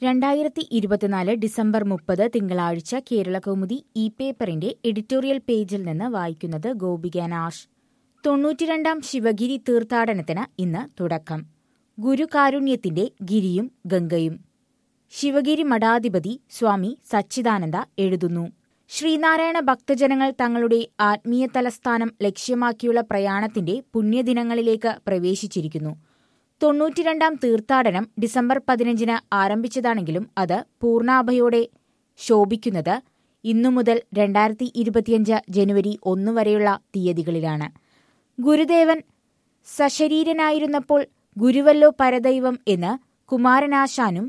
രണ്ടായിരത്തി ഇരുപത്തിനാല് ഡിസംബർ മുപ്പത് തിങ്കളാഴ്ച കേരളകൗമുദി ഇ പേപ്പറിന്റെ എഡിറ്റോറിയൽ പേജിൽ നിന്ന് വായിക്കുന്നത് ഗോപിക നാഷ് തൊണ്ണൂറ്റിരണ്ടാം ശിവഗിരി തീർത്ഥാടനത്തിന് ഇന്ന് തുടക്കം ഗുരുകാരുണ്യത്തിന്റെ ഗിരിയും ഗംഗയും ശിവഗിരി മഠാധിപതി സ്വാമി സച്ചിദാനന്ദ എഴുതുന്നു ശ്രീനാരായണ ഭക്തജനങ്ങൾ തങ്ങളുടെ ആത്മീയ തലസ്ഥാനം ലക്ഷ്യമാക്കിയുള്ള പ്രയാണത്തിന്റെ പുണ്യദിനങ്ങളിലേക്ക് പ്രവേശിച്ചിരിക്കുന്നു തൊണ്ണൂറ്റിരണ്ടാം തീർത്ഥാടനം ഡിസംബർ പതിനഞ്ചിന് ആരംഭിച്ചതാണെങ്കിലും അത് പൂർണ്ണാഭയോടെ ശോഭിക്കുന്നത് ഇന്നു മുതൽ രണ്ടായിരത്തി ഇരുപത്തിയഞ്ച് ജനുവരി ഒന്ന് വരെയുള്ള തീയതികളിലാണ് ഗുരുദേവൻ സശരീരനായിരുന്നപ്പോൾ ഗുരുവല്ലോ പരദൈവം എന്ന് കുമാരനാശാനും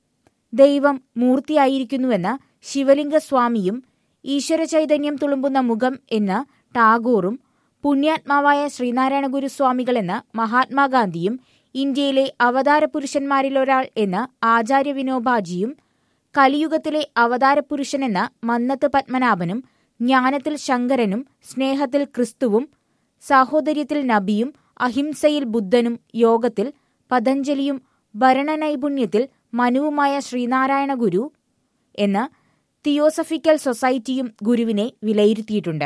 ദൈവം മൂർത്തിയായിരിക്കുന്നുവെന്ന് ശിവലിംഗസ്വാമിയും ഈശ്വരചൈതന്യം തുളുമ്പുന്ന മുഖം എന്ന് ടാഗോറും പുണ്യാത്മാവായ ശ്രീനാരായണ ഗുരുസ്വാമികളെന്ന് മഹാത്മാഗാന്ധിയും ഇന്ത്യയിലെ അവതാര പുരുഷന്മാരിലൊരാൾ എന്ന് ആചാര്യ വിനോബാജിയും കലിയുഗത്തിലെ അവതാരപുരുഷനെന്ന് മന്നത്ത് പത്മനാഭനും ജ്ഞാനത്തിൽ ശങ്കരനും സ്നേഹത്തിൽ ക്രിസ്തുവും സാഹോദര്യത്തിൽ നബിയും അഹിംസയിൽ ബുദ്ധനും യോഗത്തിൽ പതഞ്ജലിയും ഭരണനൈപുണ്യത്തിൽ മനുവുമായ ശ്രീനാരായണ ഗുരു എന്ന് തിയോസഫിക്കൽ സൊസൈറ്റിയും ഗുരുവിനെ വിലയിരുത്തിയിട്ടുണ്ട്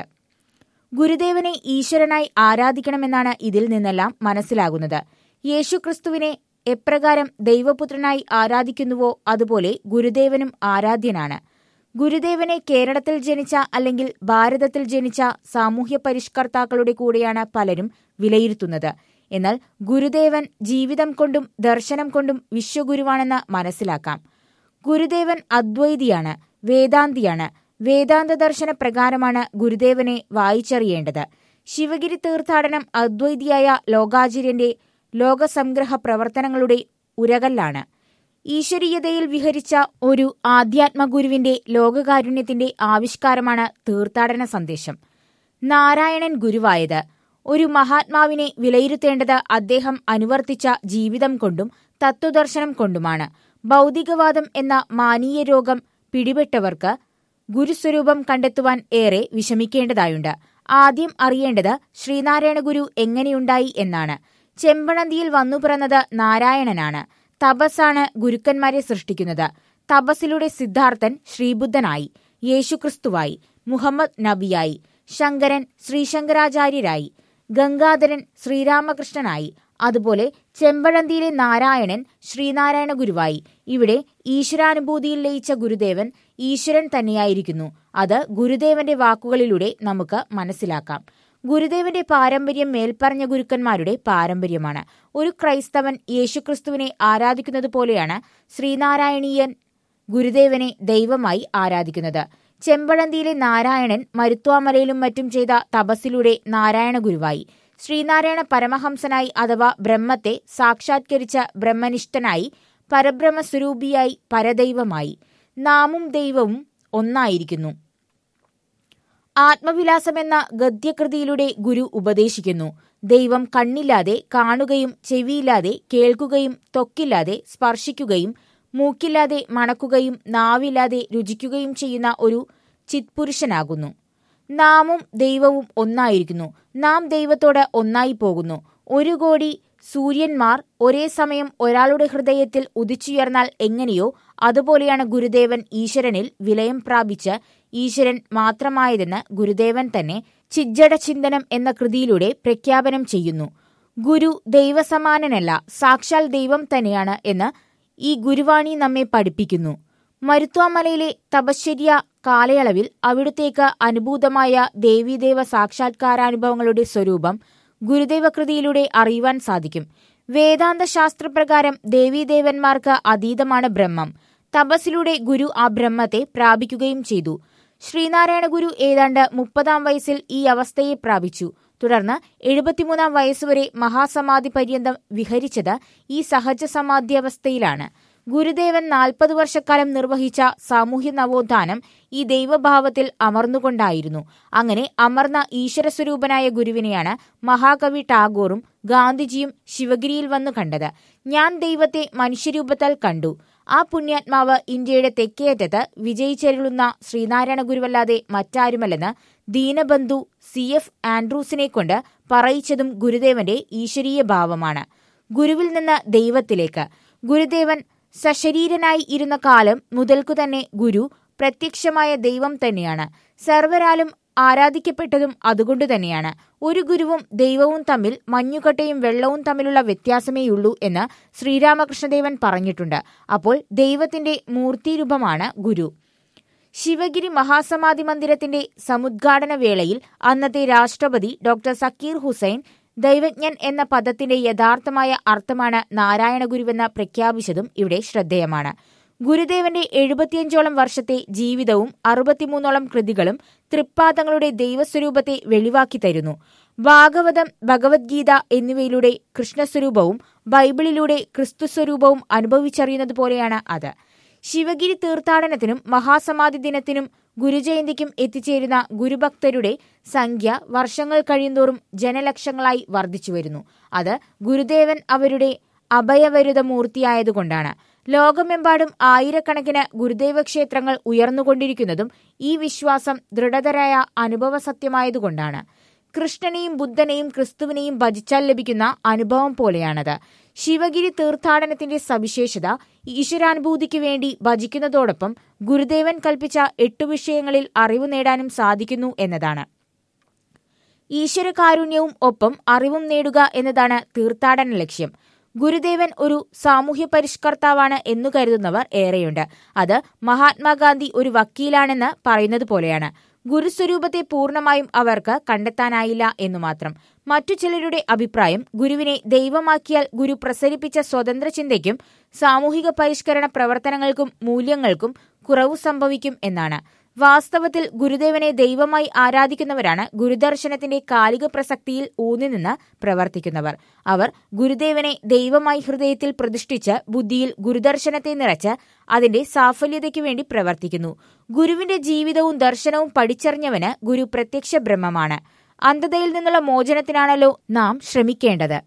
ഗുരുദേവനെ ഈശ്വരനായി ആരാധിക്കണമെന്നാണ് ഇതിൽ നിന്നെല്ലാം മനസ്സിലാകുന്നത് യേശുക്രിസ്തുവിനെ എപ്രകാരം ദൈവപുത്രനായി ആരാധിക്കുന്നുവോ അതുപോലെ ഗുരുദേവനും ആരാധ്യനാണ് ഗുരുദേവനെ കേരളത്തിൽ ജനിച്ച അല്ലെങ്കിൽ ഭാരതത്തിൽ ജനിച്ച സാമൂഹ്യ പരിഷ്കർത്താക്കളുടെ കൂടെയാണ് പലരും വിലയിരുത്തുന്നത് എന്നാൽ ഗുരുദേവൻ ജീവിതം കൊണ്ടും ദർശനം കൊണ്ടും വിശ്വഗുരുവാണെന്ന് മനസ്സിലാക്കാം ഗുരുദേവൻ അദ്വൈതിയാണ് വേദാന്തിയാണ് വേദാന്ത ദർശന പ്രകാരമാണ് ഗുരുദേവനെ വായിച്ചറിയേണ്ടത് ശിവഗിരി തീർത്ഥാടനം അദ്വൈതിയായ ലോകാചാര്യന്റെ ലോകസംഗ്രഹ പ്രവർത്തനങ്ങളുടെ ഉരകല്ലാണ് ഈശ്വരീയതയിൽ വിഹരിച്ച ഒരു ആധ്യാത്മഗുരുവിന്റെ ലോകകാരുണ്യത്തിന്റെ ആവിഷ്കാരമാണ് തീർത്ഥാടന സന്ദേശം നാരായണൻ ഗുരുവായത് ഒരു മഹാത്മാവിനെ വിലയിരുത്തേണ്ടത് അദ്ദേഹം അനുവർത്തിച്ച ജീവിതം കൊണ്ടും തത്വദർശനം കൊണ്ടുമാണ് ഭൗതികവാദം എന്ന മാനീയ രോഗം പിടിപെട്ടവർക്ക് ഗുരുസ്വരൂപം കണ്ടെത്തുവാൻ ഏറെ വിഷമിക്കേണ്ടതായുണ്ട് ആദ്യം അറിയേണ്ടത് ശ്രീനാരായണ ഗുരു എങ്ങനെയുണ്ടായി എന്നാണ് ചെമ്പണന്തിയിൽ വന്നു പിറന്നത് നാരായണനാണ് തപസ്സാണ് ഗുരുക്കന്മാരെ സൃഷ്ടിക്കുന്നത് തപസ്സിലൂടെ സിദ്ധാർത്ഥൻ ശ്രീബുദ്ധനായി യേശുക്രിസ്തുവായി മുഹമ്മദ് നബിയായി ശങ്കരൻ ശ്രീശങ്കരാചാര്യരായി ഗംഗാധരൻ ശ്രീരാമകൃഷ്ണനായി അതുപോലെ ചെമ്പഴന്തിയിലെ നാരായണൻ ശ്രീനാരായണ ഗുരുവായി ഇവിടെ ഈശ്വരാനുഭൂതിയിൽ ലയിച്ച ഗുരുദേവൻ ഈശ്വരൻ തന്നെയായിരിക്കുന്നു അത് ഗുരുദേവന്റെ വാക്കുകളിലൂടെ നമുക്ക് മനസ്സിലാക്കാം ഗുരുദേവന്റെ പാരമ്പര്യം മേൽപ്പറഞ്ഞ ഗുരുക്കന്മാരുടെ പാരമ്പര്യമാണ് ഒരു ക്രൈസ്തവൻ യേശുക്രിസ്തുവിനെ ആരാധിക്കുന്നത് പോലെയാണ് ശ്രീനാരായണീയൻ ഗുരുദേവനെ ദൈവമായി ആരാധിക്കുന്നത് ചെമ്പഴന്തിയിലെ നാരായണൻ മരുത്വാമലയിലും മറ്റും ചെയ്ത തപസ്സിലൂടെ നാരായണ ഗുരുവായി ശ്രീനാരായണ പരമഹംസനായി അഥവാ ബ്രഹ്മത്തെ സാക്ഷാത്കരിച്ച ബ്രഹ്മനിഷ്ഠനായി പരബ്രഹ്മസ്വരൂപിയായി പരദൈവമായി നാമും ദൈവവും ഒന്നായിരിക്കുന്നു ആത്മവിലാസമെന്ന ഗദ്യകൃതിയിലൂടെ ഗുരു ഉപദേശിക്കുന്നു ദൈവം കണ്ണില്ലാതെ കാണുകയും ചെവിയില്ലാതെ കേൾക്കുകയും ത്വക്കില്ലാതെ സ്പർശിക്കുകയും മൂക്കില്ലാതെ മണക്കുകയും നാവില്ലാതെ രുചിക്കുകയും ചെയ്യുന്ന ഒരു ചിത്പുരുഷനാകുന്നു നാമും ദൈവവും ഒന്നായിരിക്കുന്നു നാം ദൈവത്തോട് ഒന്നായി പോകുന്നു ഒരു കോടി സൂര്യന്മാർ ഒരേ സമയം ഒരാളുടെ ഹൃദയത്തിൽ ഉദിച്ചുയർന്നാൽ എങ്ങനെയോ അതുപോലെയാണ് ഗുരുദേവൻ ഈശ്വരനിൽ വിലയം പ്രാപിച്ച് ഈശ്വരൻ മാത്രമായതെന്ന് ഗുരുദേവൻ തന്നെ ചിജ്ജട ചിന്തനം എന്ന കൃതിയിലൂടെ പ്രഖ്യാപനം ചെയ്യുന്നു ഗുരു ദൈവസമാനനല്ല സാക്ഷാൽ ദൈവം തന്നെയാണ് എന്ന് ഈ ഗുരുവാണി നമ്മെ പഠിപ്പിക്കുന്നു മരുത്വാമലയിലെ തപശ്ചര്യ കാലയളവിൽ അവിടുത്തേക്ക് അനുഭൂതമായ ദേവീദേവ സാക്ഷാത്കാരാനുഭവങ്ങളുടെ സ്വരൂപം ഗുരുദേവകൃതിയിലൂടെ അറിയുവാൻ സാധിക്കും വേദാന്ത ശാസ്ത്രപ്രകാരം ദേവീദേവന്മാർക്ക് അതീതമാണ് ബ്രഹ്മം തപസ്സിലൂടെ ഗുരു ആ ബ്രഹ്മത്തെ പ്രാപിക്കുകയും ചെയ്തു ശ്രീനാരായണ ഗുരു ഏതാണ്ട് മുപ്പതാം വയസ്സിൽ ഈ അവസ്ഥയെ പ്രാപിച്ചു തുടർന്ന് എഴുപത്തിമൂന്നാം വയസ്സുവരെ മഹാസമാധി പര്യന്തം വിഹരിച്ചത് ഈ സഹജ സമാധ്യാവസ്ഥയിലാണ് ഗുരുദേവൻ നാൽപ്പത് വർഷക്കാലം നിർവഹിച്ച സാമൂഹ്യ നവോത്ഥാനം ഈ ദൈവഭാവത്തിൽ അമർന്നുകൊണ്ടായിരുന്നു അങ്ങനെ അമർന്ന ഈശ്വരസ്വരൂപനായ ഗുരുവിനെയാണ് മഹാകവി ടാഗോറും ഗാന്ധിജിയും ശിവഗിരിയിൽ വന്നു കണ്ടത് ഞാൻ ദൈവത്തെ മനുഷ്യരൂപത്താൽ കണ്ടു ആ പുണ്യാത്മാവ് ഇന്ത്യയുടെ തെക്കേയറ്റത്ത് വിജയിച്ചരുളുന്ന ശ്രീനാരായണ ഗുരുവല്ലാതെ മറ്റാരുമല്ലെന്ന് ദീനബന്ധു സി എഫ് ആൻഡ്രൂസിനെ കൊണ്ട് പറയിച്ചതും ഗുരുദേവന്റെ ഈശ്വരീയ ഭാവമാണ് ഗുരുവിൽ നിന്ന് ദൈവത്തിലേക്ക് ഗുരുദേവൻ സശരീരനായി ഇരുന്ന കാലം മുതൽക്കു തന്നെ ഗുരു പ്രത്യക്ഷമായ ദൈവം തന്നെയാണ് സർവരാലും ആരാധിക്കപ്പെട്ടതും അതുകൊണ്ട് തന്നെയാണ് ഒരു ഗുരുവും ദൈവവും തമ്മിൽ മഞ്ഞുകട്ടയും വെള്ളവും തമ്മിലുള്ള വ്യത്യാസമേയുള്ളൂ എന്ന് ശ്രീരാമകൃഷ്ണദേവൻ പറഞ്ഞിട്ടുണ്ട് അപ്പോൾ ദൈവത്തിന്റെ മൂർത്തിരൂപമാണ് ഗുരു ശിവഗിരി മഹാസമാധി മന്ദിരത്തിന്റെ സമുദ്ഘാടന വേളയിൽ അന്നത്തെ രാഷ്ട്രപതി ഡോക്ടർ സക്കീർ ഹുസൈൻ ദൈവജ്ഞൻ എന്ന പദത്തിന്റെ യഥാർത്ഥമായ അർത്ഥമാണ് നാരായണ ഗുരുവെന്ന് പ്രഖ്യാപിച്ചതും ഇവിടെ ശ്രദ്ധേയമാണ് ഗുരുദേവന്റെ എഴുപത്തിയഞ്ചോളം വർഷത്തെ ജീവിതവും അറുപത്തിമൂന്നോളം കൃതികളും തൃപ്പാദങ്ങളുടെ ദൈവസ്വരൂപത്തെ വെളിവാക്കി തരുന്നു ഭാഗവതം ഭഗവത്ഗീത എന്നിവയിലൂടെ കൃഷ്ണസ്വരൂപവും ബൈബിളിലൂടെ ക്രിസ്തുസ്വരൂപവും അനുഭവിച്ചറിയുന്നതുപോലെയാണ് അത് ശിവഗിരി തീർത്ഥാടനത്തിനും മഹാസമാധി ദിനത്തിനും ഗുരുജയന്തിക്കും എത്തിച്ചേരുന്ന ഗുരുഭക്തരുടെ സംഖ്യ വർഷങ്ങൾ കഴിയുന്തോറും ജനലക്ഷങ്ങളായി വർദ്ധിച്ചുവരുന്നു അത് ഗുരുദേവൻ അവരുടെ അഭയവരുത മൂർത്തിയായതുകൊണ്ടാണ് ലോകമെമ്പാടും ആയിരക്കണക്കിന് ഗുരുദേവ ക്ഷേത്രങ്ങൾ ഉയർന്നുകൊണ്ടിരിക്കുന്നതും ഈ വിശ്വാസം ദൃഢതരായ അനുഭവ സത്യമായതുകൊണ്ടാണ് കൃഷ്ണനെയും ബുദ്ധനെയും ക്രിസ്തുവിനെയും ഭജിച്ചാൽ ലഭിക്കുന്ന അനുഭവം പോലെയാണത് ശിവഗിരി തീർത്ഥാടനത്തിന്റെ സവിശേഷത ഈശ്വരാനുഭൂതിക്ക് വേണ്ടി ഭജിക്കുന്നതോടൊപ്പം ഗുരുദേവൻ കൽപ്പിച്ച എട്ടു വിഷയങ്ങളിൽ അറിവ് നേടാനും സാധിക്കുന്നു എന്നതാണ് ഈശ്വരകാരുണ്യവും ഒപ്പം അറിവും നേടുക എന്നതാണ് തീർത്ഥാടന ലക്ഷ്യം ഗുരുദേവൻ ഒരു സാമൂഹ്യ പരിഷ്കർത്താവാണ് എന്നു കരുതുന്നവർ ഏറെയുണ്ട് അത് മഹാത്മാഗാന്ധി ഒരു വക്കീലാണെന്ന് പറയുന്നത് പോലെയാണ് ഗുരുസ്വരൂപത്തെ പൂർണ്ണമായും അവർക്ക് കണ്ടെത്താനായില്ല എന്നു മാത്രം മറ്റു ചിലരുടെ അഭിപ്രായം ഗുരുവിനെ ദൈവമാക്കിയാൽ ഗുരു പ്രസരിപ്പിച്ച സ്വതന്ത്ര ചിന്തയ്ക്കും സാമൂഹിക പരിഷ്കരണ പ്രവർത്തനങ്ങൾക്കും മൂല്യങ്ങൾക്കും കുറവു സംഭവിക്കും എന്നാണ് വാസ്തവത്തിൽ ഗുരുദേവനെ ദൈവമായി ആരാധിക്കുന്നവരാണ് ഗുരുദർശനത്തിന്റെ കാലിക പ്രസക്തിയിൽ ഊന്നി നിന്ന് പ്രവർത്തിക്കുന്നവർ അവർ ഗുരുദേവനെ ദൈവമായി ഹൃദയത്തിൽ പ്രതിഷ്ഠിച്ച് ബുദ്ധിയിൽ ഗുരുദർശനത്തെ നിറച്ച് അതിന്റെ സാഫല്യതയ്ക്കു വേണ്ടി പ്രവർത്തിക്കുന്നു ഗുരുവിന്റെ ജീവിതവും ദർശനവും പഠിച്ചറിഞ്ഞവന് ഗുരു പ്രത്യക്ഷ ബ്രഹ്മമാണ് അന്ധതയിൽ നിന്നുള്ള മോചനത്തിനാണല്ലോ നാം ശ്രമിക്കേണ്ടത്